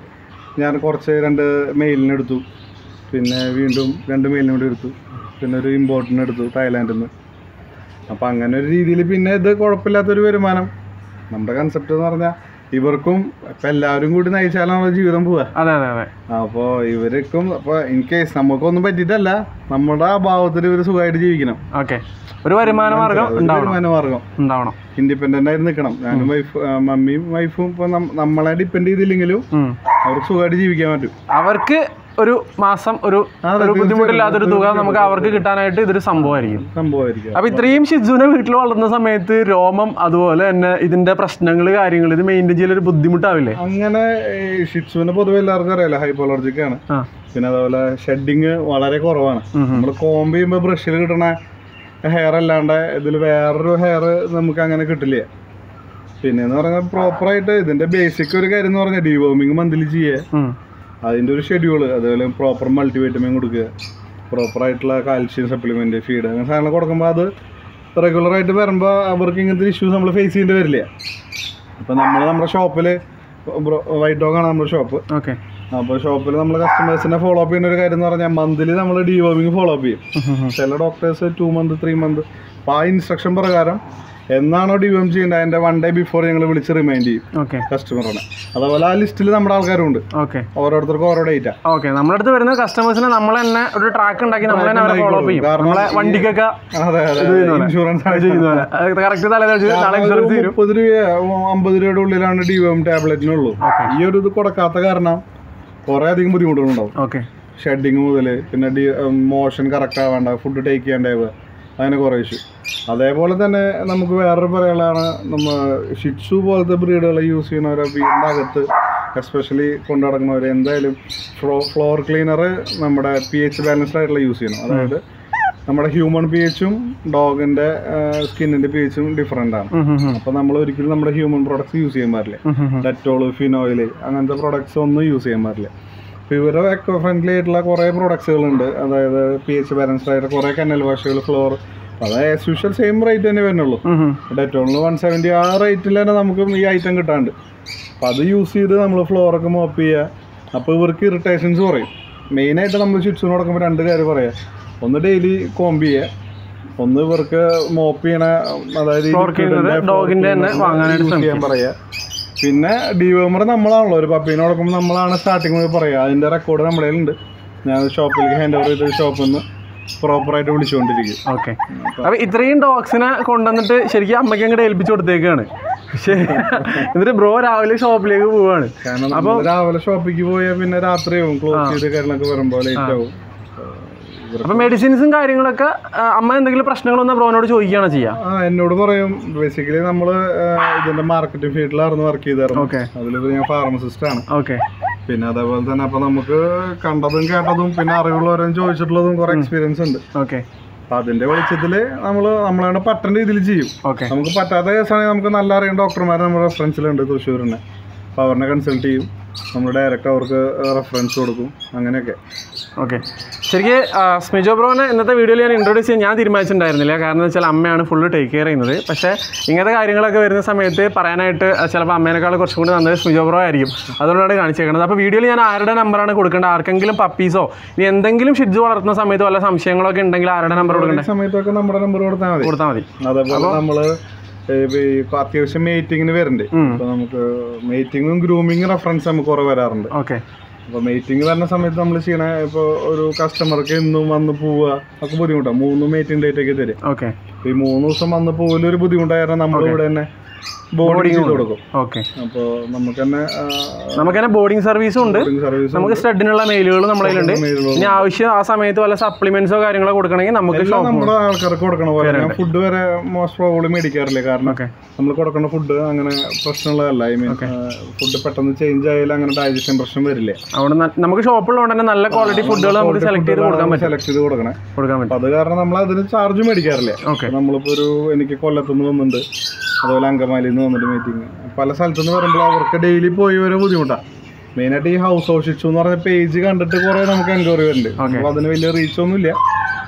[SPEAKER 4] ഞാൻ കുറച്ച് രണ്ട് മെയിലിനെടുത്തു പിന്നെ വീണ്ടും രണ്ട് മെയിലിനും കൂടി എടുത്തു പിന്നെ ഒരു ഇമ്പോർട്ടിന് എടുത്തു തായ്ലാൻഡിൽ നിന്ന് അപ്പം അങ്ങനെ ഒരു രീതിയിൽ പിന്നെ ഇത് കുഴപ്പമില്ലാത്തൊരു വരുമാനം നമ്മുടെ കൺസെപ്റ്റ് എന്ന് പറഞ്ഞാൽ ഇവർക്കും ഇപ്പം എല്ലാവരും കൂടി നയിച്ചാലാണ് ജീവിതം പോവുക
[SPEAKER 1] അതെ അതെ അതെ
[SPEAKER 4] അപ്പോൾ ഇവർക്കും അപ്പോൾ ഇൻ കേസ് നമുക്കൊന്നും പറ്റിയിട്ടല്ല നമ്മുടെ ആ ഭാവത്തിൽ ഇവർ സുഖമായിട്ട് ജീവിക്കണം
[SPEAKER 1] ഓക്കെ ഒരു വരുമാന മാർഗം
[SPEAKER 4] ഒരു
[SPEAKER 1] ഉണ്ടാവണം
[SPEAKER 4] വരുമാന മാർഗം
[SPEAKER 1] ഉണ്ടാവണം
[SPEAKER 4] ഇൻഡിപെൻഡന്റ് ആയിട്ട് നിൽക്കണം ഞാനും വൈഫ് മമ്മിയും വൈഫും ഇപ്പൊ നം- നമ്മളെ ഡിപ്പെൻഡ് ചെയ്തില്ലെങ്കിലും
[SPEAKER 1] ഉം.
[SPEAKER 4] അവർക്ക് സുഖമായിട്ട് ജീവിക്കാൻ പറ്റും
[SPEAKER 1] അവർക്ക് ഒരു മാസം ഒരു
[SPEAKER 4] അതെ,
[SPEAKER 1] ഒരു ബുദ്ധിമുട്ടില്ലാത്തൊരു തുക
[SPEAKER 4] തീർച്ചയായും.
[SPEAKER 1] നമുക്ക് അവർക്ക് കിട്ടാനായിട്ട് ഇതൊരു സംഭവമായിരിക്കും
[SPEAKER 4] സംഭവമായിരിക്കും
[SPEAKER 1] അപ്പൊ ഇത്രയും ഷിജുവിനെ വീട്ടിൽ വളർന്ന സമയത്ത് രോമം അതുപോലെ തന്നെ ഇതിന്റെ പ്രശ്നങ്ങൾ കാര്യങ്ങൾ ഇത് മെയിൻറ്റെയിൻ ചെയ്യൽ ഒരു ബുദ്ധിമുട്ടാവില്ലേ
[SPEAKER 4] അങ്ങനെ ഷിറ്റ്സുവിന് പൊതുവെ എല്ലാവർക്കും അറിയാലോ ഹൈപ്പോളജിക് ആണ്
[SPEAKER 1] ആ
[SPEAKER 4] പിന്നെ അതുപോലെ ഷെഡിങ് വളരെ കുറവാണ്
[SPEAKER 1] ഉം ഉം.
[SPEAKER 4] നമ്മൾ കോമ്പ് ചെയ്യുമ്പോൾ ബ്രഷിൽ കിട്ടണ ഹെയർ അല്ലാണ്ട് ഇതിൽ വേറൊരു ഹെയർ നമുക്ക് അങ്ങനെ കിട്ടില്ല പിന്നെ എന്ന് പറഞ്ഞാൽ പ്രോപ്പറായിട്ട് ഇതിന്റെ ബേസിക് ഒരു കാര്യം എന്ന് പറഞ്ഞാൽ ഡിവോമിങ് മന്ത്ലി ചെയ്യുക
[SPEAKER 1] ഉം.
[SPEAKER 4] അതിൻ്റെ ഒരു ഷെഡ്യൂൾ അതുപോലെ പ്രോപ്പർ മൾട്ടിവൈറ്റമിൻ കൊടുക്കുക പ്രോപ്പറായിട്ടുള്ള കാൽഷ്യം സപ്ലിമെൻറ്റ് ഫീഡ് അങ്ങനെ സാധനങ്ങൾ കൊടുക്കുമ്പോൾ അത് റെഗുലറായിട്ട് വരുമ്പോൾ അവർക്ക് ഇങ്ങനത്തെ ഇഷ്യൂസ് നമ്മൾ ഫേസ് ചെയ്യേണ്ടി വരില്ല അപ്പോൾ നമ്മൾ നമ്മുടെ ഷോപ്പിൽ വൈറ്റ് ഡോഗാണ് നമ്മുടെ ഷോപ്പ്
[SPEAKER 1] ഓക്കെ
[SPEAKER 4] അപ്പോൾ ഷോപ്പിൽ നമ്മൾ കസ്റ്റമേഴ്സിനെ ഫോളോ അപ്പ് ചെയ്യുന്ന ഒരു കാര്യം എന്ന് പറഞ്ഞാൽ മന്ത്ലി നമ്മൾ ഡിവോമിങ് ഫോളോ അപ്പ് ചെയ്യും ചില doctors two month three month അപ്പോൾ ആ ഇൻസ്ട്രക്ഷൻ പ്രകാരം എന്നാണോ ഡിവോം ചെയ്യേണ്ടത് അതിൻ്റെ വൺ ഡേ ബിഫോർ ഞങ്ങൾ വിളിച്ച് റിമൈൻഡ് ചെയ്യും
[SPEAKER 1] ഓക്കെ
[SPEAKER 4] കസ്റ്റമറിനെ അതുപോലെ ആ ലിസ്റ്റിൽ നമ്മുടെ ആൾക്കാരുണ്ട്
[SPEAKER 1] ഓക്കെ
[SPEAKER 4] ഓരോരുത്തർക്കും ഓരോ ഡേറ്റാണ്
[SPEAKER 1] ഓക്കെ നമ്മുടെ അടുത്ത് വരുന്ന കസ്റ്റമേഴ്സിനെ നമ്മൾ തന്നെ ഒരു ട്രാക്ക് ഉണ്ടാക്കി നമ്മൾ തന്നെ അവരെ ഫോളോ അപ്പ് ചെയ്യും
[SPEAKER 4] കാരണം
[SPEAKER 1] നമ്മളെ
[SPEAKER 4] ഈ-
[SPEAKER 1] വണ്ടിക്കൊക്കെ
[SPEAKER 4] അതെ അതെ
[SPEAKER 1] ഇത് ചെയ്യുന്ന പോലെ.
[SPEAKER 4] ഇൻഷുറൻസ്
[SPEAKER 1] അത് ചെയ്യുന്ന പോലെ കറക്റ്റ് തലേ നാളെ ഇൻഷുറൻസ് തരും
[SPEAKER 4] മുപ്പത് രൂപ അമ്പത് രൂപയുടെ ഉള്ളിലാണ് ഡിവോം ടാബ്ലറ്റിനുള്ളൂ
[SPEAKER 1] Okay.
[SPEAKER 4] ഈ ഒരു ഇത് കൊടുക്കാത്ത കാരണം കുറേ അധികം ബുദ്ധിമുട്ടുകളുണ്ടാവും
[SPEAKER 1] ഓക്കെ
[SPEAKER 4] ഷെഡിങ് മുതൽ പിന്നെ ഡി മോഷൻ കറക്റ്റ് ആവേണ്ട ഫുഡ് ടേക്ക് ചെയ്യാണ്ടാവുക അങ്ങനെ കുറേ ഇഷ്യൂ അതേപോലെ തന്നെ നമുക്ക് വേറൊരു പറയാനുള്ളതാണ് നമ്മ ഷിറ്റ്സു പോലത്തെ ബ്രീഡുകൾ യൂസ് ചെയ്യുന്നവരെ വീടിൻ്റെ അകത്ത് എസ്പെഷ്യലി കൊണ്ടു നടക്കുന്നവർ എന്തായാലും ഫ്ലോ ഫ്ലോർ ക്ലീനർ നമ്മുടെ പി എച്ച് ബാലൻസ്ഡ് ആയിട്ടുള്ള യൂസ് ചെയ്യണം അതായത് നമ്മുടെ ഹ്യൂമൻ പി എച്ചും ഡോഗിൻ്റെ സ്കിന്നിൻ്റെ പി എച്ചും ഡിഫറെൻ്റ് ആണ് അപ്പോൾ നമ്മൾ ഒരിക്കലും നമ്മുടെ ഹ്യൂമൻ പ്രോഡക്ട്സ് യൂസ് ചെയ്യാൻ പാടില്ല ഡെറ്റോള് ഫിനോയിൽ അങ്ങനത്തെ പ്രോഡക്ട്സ് ഒന്നും യൂസ് ചെയ്യാൻ പാടില്ല അപ്പോൾ ഇവരെ എക്കോ ഫ്രണ്ട്ലി ആയിട്ടുള്ള കുറേ പ്രോഡക്ട്സുകളുണ്ട് അതായത് പി എച്ച് ബാലൻസ്ഡ് ആയിട്ട് കുറേ കനൽ വാഷുകൾ ഫ്ലോർ അത് ആസ് യൂഷ്വൽ സെയിം റേറ്റ് തന്നെ വരുന്നുള്ളൂ ഡെറ്റോളിന് വൺ സെവൻറ്റി ആ റേറ്റിൽ തന്നെ നമുക്ക് ഈ ഐറ്റം കിട്ടാണ്ട് അപ്പോൾ അത് യൂസ് ചെയ്ത് നമ്മൾ ഫ്ലോറൊക്കെ മോപ്പ് ചെയ്യുക അപ്പോൾ ഇവർക്ക് ഇറിറ്റേഷൻസ് കുറയും മെയിനായിട്ട് നമ്മൾ ചുറ്റിന് കൊടുക്കുമ്പോൾ രണ്ട് കാര്യം പറയാം ഒന്ന് ഡെയിലി കോമ്പ് ചെയ്യുക ഒന്ന് ഇവർക്ക് മോപ്പ് ചെയ്യണ അതായത് ഈ
[SPEAKER 1] Floor cleaner,
[SPEAKER 4] liquid ന്റെ
[SPEAKER 1] dog ന്റെ തന്നെ
[SPEAKER 4] floor
[SPEAKER 1] വാങ്ങാനായിട്ട്
[SPEAKER 4] use ചെയ്യാൻ പറയാ പിന്നെ ഡിവോമർ നമ്മളാണല്ലോ ഒരു പപ്പീനെ കൊടുക്കുമ്പോൾ നമ്മളാണ് സ്റ്റാർട്ടിങ് മുതൽ പറയുക അതിൻ്റെ റെക്കോർഡ് നമ്മുടെ കയ്യിലുണ്ട് ഞാൻ ഷോപ്പിലേക്ക് ഹാൻഡ് ഓവർ ചെയ്ത ഷോപ്പിൽ നിന്ന് പ്രോപ്പറായിട്ട് വിളിച്ചുകൊണ്ടിരിക്കും
[SPEAKER 1] ഓക്കെ അപ്പൊ ഇത്രയും ഡോഗ്സിനെ കൊണ്ടുവന്നിട്ട് ശരിക്കും അമ്മയ്ക്ക് അങ്ങോട്ട് ഏൽപ്പിച്ചു കൊടുത്തേക്കാണ് പക്ഷേ എന്നിട്ട് ബ്രോ രാവിലെ ഷോപ്പിലേക്ക് പോവാണ്
[SPEAKER 4] കാരണം നമ്മൾ രാവിലെ ഷോപ്പിലേക്ക് പോയാൽ പിന്നെ രാത്രിയാവും ക്ലോസ് ചെയ്ത് കാര്യങ്ങളൊക്കെ വരുമ്പോൾ ലേറ്റ് ആവും
[SPEAKER 1] അപ്പൊ മെഡിസിൻസും കാര്യങ്ങളൊക്കെ ആ, അമ്മ എന്തെങ്കിലും പ്രശ്നങ്ങളൊന്നും ബ്രോനോട് ചോദിക്കുകയാണ് ചെയ്യാ
[SPEAKER 4] ആ എന്നോട് പറയും ബേസിക്കലി നമ്മൾ ഇതിന്റെ മാർക്കറ്റിംഗ് ഫീൽഡിലായിരുന്നു വർക്ക് ചെയ്തായിരുന്നു
[SPEAKER 1] ഓക്കെ
[SPEAKER 4] അതിലിപ്പോൾ ഞാൻ ഫാർമസിസ്റ്റ് ആണ്
[SPEAKER 1] ഓക്കെ
[SPEAKER 4] പിന്നെ അതേപോലെ തന്നെ അപ്പൊ നമുക്ക് കണ്ടതും കേട്ടതും പിന്നെ അറിവുള്ളവരും ചോദിച്ചിട്ടുള്ളതും കുറെ എക്സ്പീരിയൻസ് ഉണ്ട്
[SPEAKER 1] ഓക്കെ
[SPEAKER 4] അപ്പൊ അതിന്റെ വെളിച്ചത്തില് നമ്മൾ നമ്മളെ പറ്റുന്ന രീതിയിൽ ചെയ്യും
[SPEAKER 1] ഓക്കെ
[SPEAKER 4] നമുക്ക് പറ്റാത്ത കേസാണെങ്കിൽ നമുക്ക് നല്ല അറിയുന്ന ഡോക്ടർമാർ നമ്മുടെ റെഫറൻസിലുണ്ട് തൃശ്ശൂരിനെ അപ്പോൾ അവരെ കൺസൾട്ട് ചെയ്യും നമ്മൾ ഡയറക്റ്റ് അവർക്ക് റെഫറൻസ് കൊടുക്കും അങ്ങനെയൊക്കെ
[SPEAKER 1] ഓക്കെ ശരിക്ക് ആ, സ്മിജോ ബ്രോനെ ഇന്നത്തെ വീഡിയോയിൽ ഞാൻ ഇൻട്രൊഡ്യൂസ് ചെയ്യാൻ ഞാൻ തീരുമാനിച്ചിട്ടുണ്ടായിരുന്നില്ല കാരണം എന്ന് വെച്ചാൽ അമ്മയാണ് ഫുള്ള് ടേക്ക് കെയർ ചെയ്യുന്നത് പക്ഷേ ഇങ്ങനത്തെ കാര്യങ്ങളൊക്കെ വരുന്ന സമയത്ത് പറയാനായിട്ട് ചിലപ്പോൾ അമ്മേനേക്കാൾ കുറച്ചും കൂടി നല്ലത് സ്മിജോ ബ്രോ ആയിരിക്കും അതുകൊണ്ടാണ് കാണിച്ചേക്കുന്നത് അപ്പോൾ വീഡിയോയിൽ ഞാൻ ആരുടെ നമ്പറാണ് കൊടുക്കേണ്ടത് ആർക്കെങ്കിലും പപ്പീസോ ഇനി എന്തെങ്കിലും ഷിഡ്ജ് വളർത്തുന്ന സമയത്ത് വല്ല സംശയങ്ങളൊക്കെ ഉണ്ടെങ്കിൽ ആരുടെ നമ്പർ കൊടുക്കണ്ടേ
[SPEAKER 4] ഈ സമയത്തൊക്കെ നമ്മുടെ നമ്പർ കൊടുത്താൽ മതി
[SPEAKER 1] കൊടുത്താൽ മതി
[SPEAKER 4] അതേപോലെ നമ്മള് ഏ, ഈ അത്യാവശ്യം മീറ്റിങ്ങിന് വരുന്നുണ്ട് അപ്പൊ നമുക്ക് മീറ്റിങ്ങും ഗ്രൂമിങ്ങും റെഫറൻസ് നമുക്ക് കുറെ വരാറുണ്ട്
[SPEAKER 1] ഓക്കെ
[SPEAKER 4] അപ്പോൾ മീറ്റിംഗ് വരുന്ന സമയത്ത് നമ്മൾ ചെയ്യണ ഇപ്പോൾ ഒരു കസ്റ്റമർക്ക് എന്നും വന്ന് പോവുക ഒക്കെ ബുദ്ധിമുട്ടാണ് മൂന്ന് മീറ്റിംഗ് ഡേറ്റ് ഒക്കെ തരും
[SPEAKER 1] ഓക്കെ
[SPEAKER 4] ഈ മൂന്ന് ദിവസം വന്ന് പോകലൊരു ബുദ്ധിമുട്ടായിരുന്നു നമ്മൾ ഇവിടെ തന്നെ ബോർഡിങ് ചെയ്ത് കൊടുക്കും
[SPEAKER 1] ഓക്കെ
[SPEAKER 4] അപ്പോൾ നമുക്ക് തന്നെ
[SPEAKER 1] നമുക്ക് തന്നെ ബോർഡിംഗ് സർവീസും ഉണ്ട്
[SPEAKER 4] സർവീസ്
[SPEAKER 1] നമുക്ക് സ്റ്റഡിനുള്ള മെയിലുകൾ നമ്മുടെ കയ്യിലുണ്ട് ഇനി ആവശ്യം ആ സമയത്ത് വല്ല സപ്ലിമെന്റ്സോ കാര്യങ്ങളോ കൊടുക്കണമെങ്കിൽ നമുക്ക്
[SPEAKER 4] എല്ലാം
[SPEAKER 1] ഷോപ്പ്
[SPEAKER 4] നമ്മുടെ ആൾക്കാർക്ക് കൊടുക്കണ പോലെ ഞാൻ ഫുഡ് വരെ മോസ്റ്റ് പ്രോബ്ലം മേടിക്കാറില്ല കാരണം
[SPEAKER 1] ഓക്കെ
[SPEAKER 4] നമ്മൾ കൊടുക്കുന്ന ഫുഡ് അങ്ങനെ പ്രശ്നമുള്ളതല്ല ഐ മീൻ ഫുഡ് പെട്ടെന്ന് ചേഞ്ച് ആയാലും അങ്ങനെ ഡൈജഷൻ പ്രശ്നം വരില്ല
[SPEAKER 1] അവിടെ ന- നമുക്ക് ഷോപ്പുള്ളതുകൊണ്ട് തന്നെ നല്ല ക്വാളിറ്റി ഫുഡുകൾ നമുക്ക് സെലക്ട് ചെയ്ത് കൊടുക്കാൻ പറ്റും
[SPEAKER 4] സെലക്ട് ചെയ്ത് കൊടുക്കണേ
[SPEAKER 1] കൊടുക്കാൻ പറ്റും
[SPEAKER 4] അപ്പൊ അത് കാരണം നമ്മൾ അതിന് ചാർജ് മേടിക്കാറില്ല
[SPEAKER 1] ഓക്കെ
[SPEAKER 4] ഇപ്പൊ നമ്മളിപ്പോ ഒരു എനിക്ക് കൊല്ലത്തുനിന്ന് വന്നിട്ടുണ്ട് അതുപോലെ അങ്കമാലിയിൽ നിന്ന് വന്നിട്ട് മീറ്റിംഗ് പല സ്ഥലത്തുനിന്ന് വരുമ്പോൾ അവർക്ക് ഡെയിലി പോയി വരെ ബുദ്ധിമുട്ടാണ് മെയിനായിട്ട് ഈ ഹൗസ് ഓഷിച്ചു എന്ന് പറഞ്ഞ പേജ് കണ്ടിട്ട് കുറെ നമുക്ക് എൻക്വയറി വരുന്നുണ്ട്
[SPEAKER 1] Okay.
[SPEAKER 4] അപ്പോൾ അതിന് വലിയ റീച്ച് ഒന്നും ഇല്ല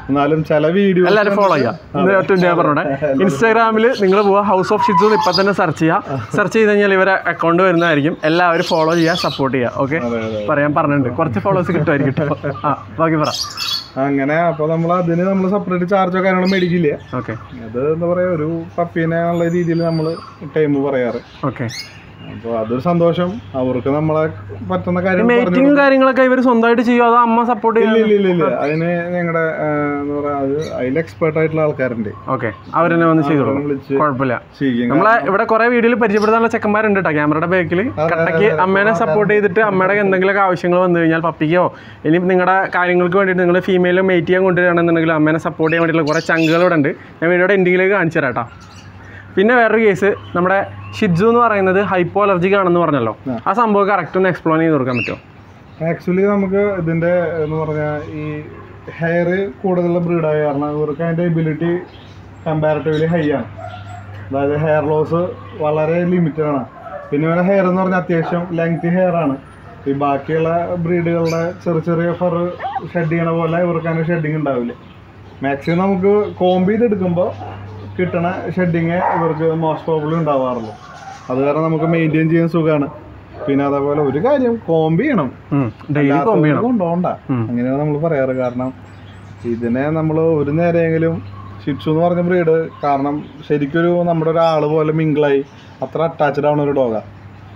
[SPEAKER 4] എന്നാലും ചില വീഡിയോ
[SPEAKER 1] എല്ലാവരും ഫോളോ ചെയ്യാം ഇത് ഒറ്റ ഞാൻ പറഞ്ഞോടെ ഇൻസ്റ്റാഗ്രാമിൽ നിങ്ങൾ പോവുക ഹൗസ് ഓഫ് ഷിറ്റ്സ് എന്ന് ഇപ്പം തന്നെ സെർച്ച് ചെയ്യുക സെർച്ച് ചെയ്ത് കഴിഞ്ഞാൽ ഇവരെ അക്കൗണ്ട് വരുന്നതായിരിക്കും എല്ലാവരും ഫോളോ ചെയ്യുക സപ്പോർട്ട് ചെയ്യുക ഓക്കെ പറയാൻ പറഞ്ഞിട്ടുണ്ട് കുറച്ച് ഫോളോവേഴ്സ് കിട്ടുമായിരിക്കും കേട്ടോ ആ ബാക്കി പറ
[SPEAKER 4] അങ്ങനെ അപ്പൊ നമ്മൾ അതിന് നമ്മൾ സെപ്പറേറ്റ് ചാർജോ കാര്യങ്ങളോ മേടിക്കില്ല
[SPEAKER 1] ഓക്കെ
[SPEAKER 4] അത് എന്താ പറയാ ഒരു പപ്പീനെ നല്ല രീതിയിൽ നമ്മൾ ടൈം പറയാറ്
[SPEAKER 1] ഓക്കെ
[SPEAKER 4] അപ്പോൾ അതൊരു സന്തോഷം അവർക്ക് നമ്മളെ പറ്റുന്ന കാര്യം പറഞ്ഞു
[SPEAKER 1] മേക്കിങ്ങും കാര്യങ്ങളൊക്കെ ഇവർ സ്വന്തമായിട്ട് ചെയ്യുമോ അതോ അമ്മ സപ്പോർട്ട്
[SPEAKER 4] ഇല്ല
[SPEAKER 1] ചെയ്യുക
[SPEAKER 4] ഇല്ല ഇല്ല ഇല്ല അതിന് ഞങ്ങളുടെ എന്താ പറയാ അത് അതിൽ എക്സ്പേർട്ട് ആയിട്ടുള്ള ആൾക്കാരുണ്ട്
[SPEAKER 1] ഓക്കെ അവരെന്നെ വന്ന് ചെയ്തോളൂ
[SPEAKER 4] അവരെ വിളിച്ച്
[SPEAKER 1] കുഴപ്പമില്ല
[SPEAKER 4] ചെയ്യും
[SPEAKER 1] നമ്മളെ ഇവിടെ കുറെ വീഡിയോയിൽ പരിചയപ്പെടുത്താനുള്ള ചെക്കന്മാരുണ്ട് കേട്ടോ ക്യാമറയുടെ ബാക്കിൽ കട്ടയ്ക്ക് അമ്മേനെ സപ്പോർട്ട് ചെയ്തിട്ട് അമ്മയുടെ എന്തെങ്കിലുമൊക്കെ ആവശ്യങ്ങൾ വന്നു കഴിഞ്ഞാൽ പപ്പിക്കോ ഇനി നിങ്ങളുടെ കാര്യങ്ങൾക്ക് വേണ്ടിയിട്ട് നിങ്ങൾ ഫീമെയിൽ മെയ്റ്റ് ചെയ്യാൻ കൊണ്ടുവരികയാണെന്നുണ്ടെങ്കിൽ അമ്മേനെ സപ്പോർട്ട് ചെയ്യാൻ വേണ്ടിയിട്ടുള്ള കുറേ ചങ്കുകൾ ഇവിടെ ഉണ്ട് ഞാൻ വീഡിയോയുടെ എൻഡിങ്ങിലേക്ക് കാണിച്ചു തരാം കേട്ടോ പിന്നെ വേറൊരു കേസ് നമ്മുടെ ഷിഡ്ജു എന്ന് പറയുന്നത് ഹൈപ്പോ അലർജിക് ആണെന്ന് പറഞ്ഞല്ലോ ആ സംഭവം കറക്റ്റ് ഒന്ന് എക്സ്പ്ലോർ ചെയ്ത് കൊടുക്കാൻ പറ്റുമോ
[SPEAKER 4] ആക്ച്വലി നമുക്ക് ഇതിന്റെ എന്ന് പറഞ്ഞാൽ ഈ ഹെയർ കൂടുതലുള്ള ബ്രീഡായ കാരണം ഇവർക്ക് അതിന്റെ എബിലിറ്റി കമ്പാരിറ്റീവ്ലി ഹൈ ആണ് അതായത് ഹെയർ ലോസ് വളരെ ലിമിറ്റഡ് ആണ് പിന്നെ ഇവരുടെ ഹെയർ എന്ന് പറഞ്ഞാൽ അത്യാവശ്യം ലെങ്തി ഹെയർ ആണ് ഈ ബാക്കിയുള്ള ബ്രീഡുകളുടെ ചെറിയ ചെറിയ ഫർ ഷെഡ് ചെയ്യണ പോലെ ഇവർക്ക് അതിന് ഷെഡിങ് ഉണ്ടാവില്ല മാക്സിമം നമുക്ക് കോമ്പ് ചെയ്തെടുക്കുമ്പോൾ കിട്ടണ ഷെഡിങ് ഇവർക്ക് മോസ്റ്റ് പ്രോബ്ലം ഉണ്ടാവാറുള്ളൂ അത് കാരണം നമുക്ക് മെയിൻറ്റെയിൻ ചെയ്യാൻ സുഖമാണ് പിന്നെ അതേപോലെ ഒരു കാര്യം കോമ്പ് ചെയ്യണം
[SPEAKER 1] ഡെയിലി കോമ്പ് ചെയ്യണം
[SPEAKER 4] കൊണ്ടുപോകണ്ട അങ്ങനെയാണ് നമ്മൾ പറയാറ് കാരണം ഇതിനെ നമ്മൾ ഒരു നേരമെങ്കിലും ഷിപ്സു എന്ന് പറഞ്ഞ ബ്രീഡ് കാരണം ശരിക്കൊരു നമ്മുടെ ഒരാൾ പോലെ മിങ്കിളായി അത്ര അറ്റാച്ച്ഡ് ആവുന്ന ഒരു ഡോഗാണ്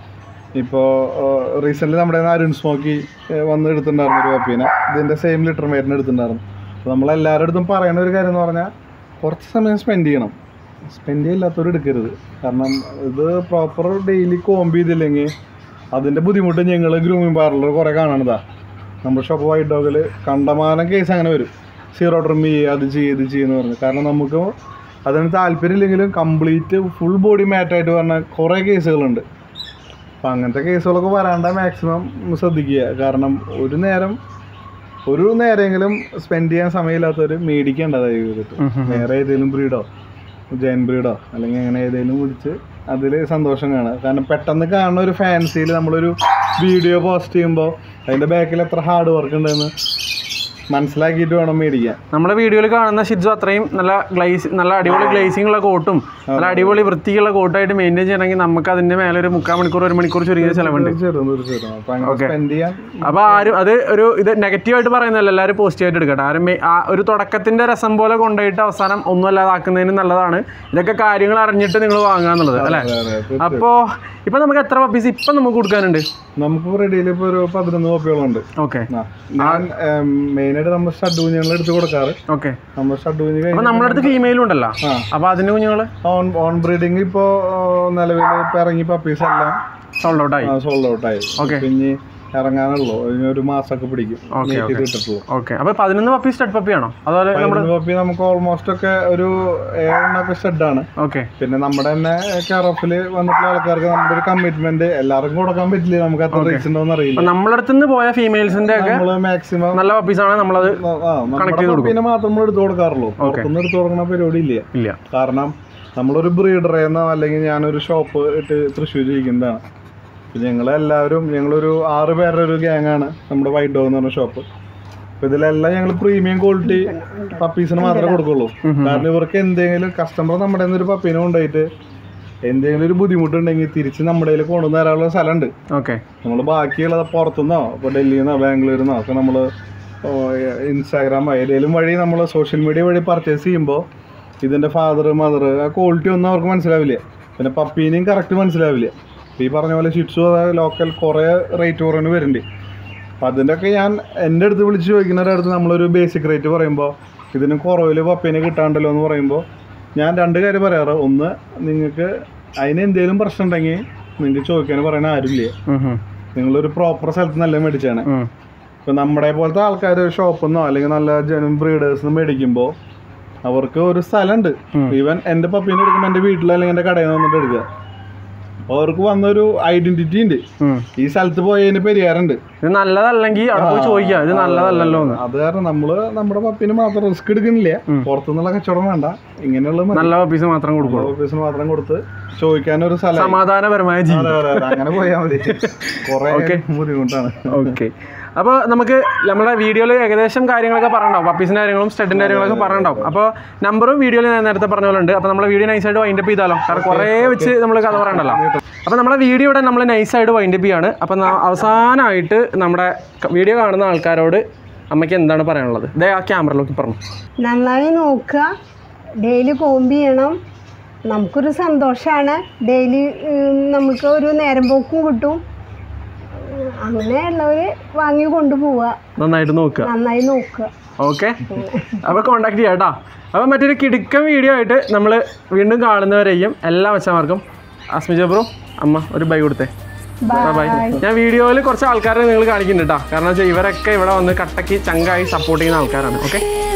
[SPEAKER 4] ഇപ്പോൾ റീസെൻ്റ് നമ്മുടെ കയ്യിന്ന് അരുൺ സ്മോക്കി ഏഹ്, വന്ന് എടുത്തിട്ടുണ്ടായിരുന്നു ഒരു പപ്പീനെ ഇതിൻ്റെ സെയിം ലിറ്റർ മേറ്റിന് എടുത്തിട്ടുണ്ടായിരുന്നു അപ്പോൾ നമ്മളെല്ലാവരുടെ അടുത്തും പറയുന്ന ഒരു കാര്യം എന്ന് പറഞ്ഞാൽ കുറച്ച് സമയം സ്പെൻഡ് ചെയ്യണം സ്പെൻഡ് ചെയ്യില്ലാത്തവർ എടുക്കരുത് കാരണം ഇത് പ്രോപ്പർ ഡെയിലി കോമ്പ് ചെയ്തില്ലെങ്കിൽ അതിൻ്റെ ബുദ്ധിമുട്ട് ഞങ്ങൾ ഗ്രൂമിങ് പാർലർ കുറേ കാണണതാ നമ്മുടെ ഷോപ്പ് വൈറ്റ് ഡോഗിൽ കണ്ടമാനം കേസ് അങ്ങനെ വരും സീറോ ട്രിം ചെയ്യുക അത് ചെയ്യുക ഇത് ചെയ്യുന്ന പറഞ്ഞു കാരണം നമുക്ക് അതിന് താല്പര്യമില്ലെങ്കിലും കംപ്ലീറ്റ് ഫുൾ ബോഡി മാറ്റായിട്ട് പറഞ്ഞ കുറേ കേസുകളുണ്ട് അപ്പം അങ്ങനത്തെ കേസുകളൊക്കെ വരാണ്ട മാക്സിമം ശ്രദ്ധിക്കുക കാരണം ഒരു നേരം ഒരു നേരമെങ്കിലും സ്പെൻഡ് ചെയ്യാൻ സമയമില്ലാത്തവർ മേടിക്കേണ്ടതായി ചെയ്തിട്ട് വേറെ ഏതെങ്കിലും ബ്രീഡോ ജൈൻ ബ്രീഡോ അല്ലെങ്കിൽ അങ്ങനെ ഏതെങ്കിലും വിളിച്ച് അതിൽ സന്തോഷം കാണുക കാരണം പെട്ടെന്ന് കാണുന്ന ഒരു ഫാൻസിയിൽ നമ്മളൊരു വീഡിയോ പോസ്റ്റ് ചെയ്യുമ്പോൾ അതിൻ്റെ ബാക്കിൽ എത്ര ഹാർഡ് വർക്ക് ഉണ്ടെന്ന് മനസ്സിലാക്കിയിട്ട് വേണം മേടിക്കാൻ
[SPEAKER 1] നമ്മുടെ വീഡിയോയിൽ കാണുന്ന ഷിഡ്ജു അത്രയും നല്ല ഗ്ലേസ് നല്ല അടിപൊളി ഗ്ലേസിംഗ് ഉള്ള കോട്ടും നല്ല അടിപൊളി വൃത്തിയുള്ള കോട്ടായിട്ട് മെയിൻറ്റെയിൻ ചെയ്യണമെങ്കിൽ നമുക്ക് അതിന്റെ മേലെ ഒരു മുക്കാൽ മണിക്കൂർ ഒരു മണിക്കൂർ ചുരുങ്ങിയ ചിലവുണ്ട്
[SPEAKER 4] തീർച്ചയായിട്ടും തീർച്ചയായിട്ടും അപ്പം അങ്ങനെ സ്പെൻഡ് ചെയ്യാൻ
[SPEAKER 1] അപ്പോൾ ആരും അത് ഒരു ഇത് നെഗറ്റീവായിട്ട് പറയുന്നതല്ല എല്ലാവരും പോസിറ്റീവായിട്ട് എടുക്കട്ടെ ആരും മെ- ആ ഒരു തുടക്കത്തിന്റെ രസം പോലെ കൊണ്ടുപോയിട്ട് അവസാനം ഒന്നും അല്ലാതാക്കുന്നതിന് നല്ലതാണ് ഇതൊക്കെ കാര്യങ്ങൾ അറിഞ്ഞിട്ട് നിങ്ങൾ വാങ്ങുക എന്നുള്ളത് അല്ലേ
[SPEAKER 4] അതെ, അതെ.
[SPEAKER 1] അപ്പോൾ ഇപ്പം നമുക്ക് എത്ര പപ്പീസ് ഇപ്പം നമുക്ക് കൊടുക്കാനുണ്ട്
[SPEAKER 4] നമുക്ക് റെഡിയിൽ ഇപ്പോൾ ഒരു പതിനൊന്ന് കോപ്പികളുണ്ട്
[SPEAKER 1] ഓക്കെ
[SPEAKER 4] ആ. ഞാൻ മെയിനായിട്ട് നമ്മൾ ഷഡ് കുഞ്ഞുങ്ങൾ എടുത്ത് കൊടുക്കാറ്
[SPEAKER 1] ഓക്കെ
[SPEAKER 4] നമ്മൾ ഷഡ് കുഞ്ഞ്
[SPEAKER 1] അപ്പോൾ
[SPEAKER 4] കഴിഞ്ഞ്
[SPEAKER 1] നമ്മുടെ അടുത്ത് ഫീമെയിലും ഉണ്ടല്ലോ
[SPEAKER 4] ആ.
[SPEAKER 1] അപ്പോൾ അതിൻ്റെ കുഞ്ഞുങ്ങൾ
[SPEAKER 4] ഓൺ ഓൺ ബ്രീഡിങ് ഇപ്പോൾ നിലവിൽ ഇപ്പോൾ ഇറങ്ങി പപ്പീസ് എല്ലാം
[SPEAKER 1] സോൾഡ് ഔട്ടായി
[SPEAKER 4] സോൾഡ് ഔട്ടായി
[SPEAKER 1] Okay.
[SPEAKER 4] പിന്നെ ഇറങ്ങാനുള്ളൂ അതിന് ഒരു മാസമൊക്കെ പിടിക്കും
[SPEAKER 1] Okay,
[SPEAKER 4] Meet
[SPEAKER 1] okay.
[SPEAKER 4] ചെയ്ത് കിട്ടത്തുള്ളൂ
[SPEAKER 1] ഓക്കെ അപ്പോൾ പതിനൊന്ന് പപ്പീസ് സ്റ്റഡ് പപ്പിയാണോ അതുപോലെ നമ്മൾ
[SPEAKER 4] പതിനൊന്ന് പപ്പി നമുക്ക് ഓൾമോസ്റ്റ് ഒക്കെ ഒരു ഏഴെണ്ണൊക്കെ ഷെഡാണ്
[SPEAKER 1] ഓക്കെ
[SPEAKER 4] പിന്നെ നമ്മുടെ തന്നെ കെയർ ഓഫിൽ വന്നിട്ടുള്ള ആൾക്കാർക്ക് നമ്മുടെ ഒരു കമ്മിറ്റ്മെന്റ് എല്ലാവർക്കും കൊടുക്കാൻ പറ്റില്ല നമുക്ക് അത്ര റീച്ച് ഉണ്ടോന്ന് അറിയില്ല
[SPEAKER 1] അപ്പോൾ നമ്മളടുത്ത് നിന്ന് പോയ ഫീമെയിൽസിൻ്റെ ഒക്കെ
[SPEAKER 4] നമ്മള് മാക്സിമം
[SPEAKER 1] നല്ല പപ്പീസാണ് നമ്മളത്
[SPEAKER 4] നമ്മുടെ പപ്പീനെ മാത്രം നമ്മൾ എടുത്തു കൊടുക്കാറുള്ളൂ പുറത്തുനിന്ന് എടുത്തു കൊടുക്കുന്ന പരിപാടി ഇല്ല
[SPEAKER 1] ഇല്ല
[SPEAKER 4] കാരണം നമ്മളൊരു ബ്രീഡറേന്നോ അല്ലെങ്കിൽ ഞാനൊരു ഷോപ്പ് ഇട്ട് തൃശ്ശൂർ ഇരിക്കുന്നതാണ് അപ്പം ഞങ്ങളെല്ലാവരും ഞങ്ങളൊരു ആറ് പേരുടെ ഒരു ഗ്യാങ്ങാണ് നമ്മുടെ വൈറ്റ് ഡോഗ് എന്ന് പറഞ്ഞ ഷോപ്പ് അപ്പം ഇതിലെല്ലാം ഞങ്ങൾ പ്രീമിയം ക്വാളിറ്റി പപ്പീസിന് മാത്രമേ കൊടുക്കുള്ളൂ കാരണം ഇവർക്ക് എന്തെങ്കിലും കസ്റ്റമർ നമ്മുടെ കയ്യിൽ നിന്ന് ഒരു പപ്പീനെ കൊണ്ടുപോയിട്ട് എന്തെങ്കിലും ഒരു ബുദ്ധിമുട്ടുണ്ടെങ്കിൽ തിരിച്ച് നമ്മുടെ കയ്യിൽ കൊണ്ടുവന്ന് തരാനുള്ള സ്ഥലമുണ്ട്
[SPEAKER 1] ഓക്കെ
[SPEAKER 4] നമ്മൾ ബാക്കിയുള്ളത് പുറത്തുനിന്നോ ഇപ്പോൾ ഡൽഹിയിൽ നിന്നോ ബാംഗ്ലൂരിൽ നിന്നോ ഒക്കെ നമ്മൾ ഇൻസ്റ്റാഗ്രാം ഏതെങ്കിലും വഴി നമ്മൾ സോഷ്യൽ മീഡിയ വഴി പർച്ചേസ് ചെയ്യുമ്പോൾ ഇതിൻ്റെ ഫാദർ മദർ ആ ക്വാളിറ്റി ഒന്നും അവർക്ക് മനസ്സിലാവില്ല പിന്നെ പപ്പീനെയും കറക്റ്റ് മനസ്സിലാവില്ല ഇപ്പം ഈ പറഞ്ഞ പോലെ ഷിറ്റ്സു അതായത് ലോക്കൽ കുറേ റേറ്റ് കുറവിന് വരുന്നുണ്ട് അപ്പം അതിൻ്റെയൊക്കെ ഞാൻ എൻ്റെ അടുത്ത് വിളിച്ച് ചോദിക്കുന്നവരുടെ അടുത്ത് നമ്മളൊരു ബേസിക് റേറ്റ് പറയുമ്പോൾ ഇതിന് കുറവിൽ പപ്പീനെ കിട്ടാണ്ടല്ലോ എന്ന് പറയുമ്പോൾ ഞാൻ രണ്ട് കാര്യം പറയാറ് ഒന്ന് നിങ്ങൾക്ക് അതിന് എന്തെങ്കിലും പ്രശ്നം ഉണ്ടെങ്കിൽ നിങ്ങൾക്ക് ചോദിക്കാൻ പറയുന്ന ആരുമില്ല നിങ്ങളൊരു പ്രോപ്പർ സ്ഥലത്ത് നല്ല മേടിച്ചാണ് ഇപ്പം നമ്മുടെ പോലത്തെ ആൾക്കാർ ഷോപ്പിൽ നിന്നോ അല്ലെങ്കിൽ നല്ല ജനം ബ്രീഡേഴ്സ് നിന്ന് മേടിക്കുമ്പോൾ അവർക്ക് ഒരു സ്ഥലമുണ്ട് ഈവൻ എൻ്റെ പപ്പീനെ എടുക്കുമ്പോൾ എൻ്റെ വീട്ടിൽ അല്ലെങ്കിൽ എൻ്റെ കടയിൽ നിന്ന് വന്നിട്ട് എടുക്കുക അപ്പോൾ അവർക്ക് വന്നൊരു ഐഡന്റിറ്റി ഉണ്ട് ഈ സ്ഥലത്ത് പോയതിന് പെരിയാറുണ്ട്
[SPEAKER 1] ഇത് നല്ലതല്ലെങ്കിൽ അവിടെ പോയി ചോദിക്കാം ഇത് നല്ലതല്ലല്ലോ എന്ന്
[SPEAKER 4] അത് കാരണം നമ്മള് നമ്മുടെ പപ്പീന് മാത്രം റിസ്ക് എടുക്കുന്നില്ല പുറത്തുനിന്നുള്ള കച്ചവടം വേണ്ട ഇങ്ങനെയുള്ള
[SPEAKER 1] നല്ല പപ്പീസ് മാത്രം കൊടുക്കുള്ളൂ
[SPEAKER 4] ഓഫീസിന് മാത്രം കൊടുത്ത് ചോദിക്കാനൊരു സ്ഥലം
[SPEAKER 1] സമാധാനപരമായ ജീവിതം
[SPEAKER 4] അങ്ങനെ പോയാൽ മതി കുറെ ബുദ്ധിമുട്ടാണ്
[SPEAKER 1] ഓക്കെ അപ്പോൾ നമുക്ക് നമ്മുടെ വീഡിയോയിൽ ഏകദേശം കാര്യങ്ങളൊക്കെ പറഞ്ഞിട്ടുണ്ടാവും പപ്പീസിൻ്റെ കാര്യങ്ങളും സ്റ്റഡിൻ്റെ കാര്യങ്ങളൊക്കെ പറഞ്ഞിട്ടുണ്ടാവും അപ്പോൾ നമ്പറും വീഡിയോയിൽ ഞാൻ നേരത്തെ പറഞ്ഞ പോലെ ഉണ്ട് അപ്പോൾ നമ്മുടെ വീഡിയോ നൈസായിട്ട് വൈൻഡ് അപ്പ് ചെയ്താലോ കാരണം കുറേ വെച്ച് നമ്മൾ കഥ പറയണ്ടല്ലോ അപ്പോൾ നമ്മുടെ വീഡിയോ ഇവിടെ നമ്മൾ നൈസായിട്ട് വൈൻഡ് അപ്പ് ചെയ്യാണ് അപ്പോൾ ന- അവസാനമായിട്ട് നമ്മുടെ വീഡിയോ കാണുന്ന ആൾക്കാരോട് അമ്മയ്ക്ക് എന്താണ് പറയാനുള്ളത് ഇതേ ആ ക്യാമറയിലേക്ക് പറഞ്ഞു
[SPEAKER 3] നന്നായി നോക്കുക ഡെയിലി കോമ്പ് ചെയ്യണം നമുക്കൊരു സന്തോഷമാണ് ഡെയിലി നമുക്ക് ഒരു നേരം പോക്കും കിട്ടും ഉം, അങ്ങനെയുള്ളവർ വാങ്ങി കൊണ്ടുപോവുക
[SPEAKER 1] നന്നായിട്ട് നോക്കുക
[SPEAKER 3] നന്നായി നോക്കുക
[SPEAKER 1] ഓക്കെ അപ്പോൾ കോണ്ടാക്ട് ചെയ്യാം കേട്ടോ അപ്പോൾ മറ്റൊരു കിടുക്കൻ വീഡിയോ ആയിട്ട് നമ്മൾ വീണ്ടും കാണുന്നവരെയും എല്ലാ മച്ചന്മാർക്കും അസ്മി ജബ്രു അമ്മ ഒരു ബൈ കൊടുത്തേ ബൈ ഞാൻ വീഡിയോയിൽ കുറച്ച് ആൾക്കാരെ നിങ്ങൾ കാണിക്കുന്നുണ്ട് കേട്ടോ കാരണം വെച്ചാൽ ഇവരൊക്കെ ഇവിടെ വന്ന് കട്ടക്ക് ചങ്കായി സപ്പോർട്ട് ചെയ്യുന്ന ആൾക്കാരാണ് ഓക്കെ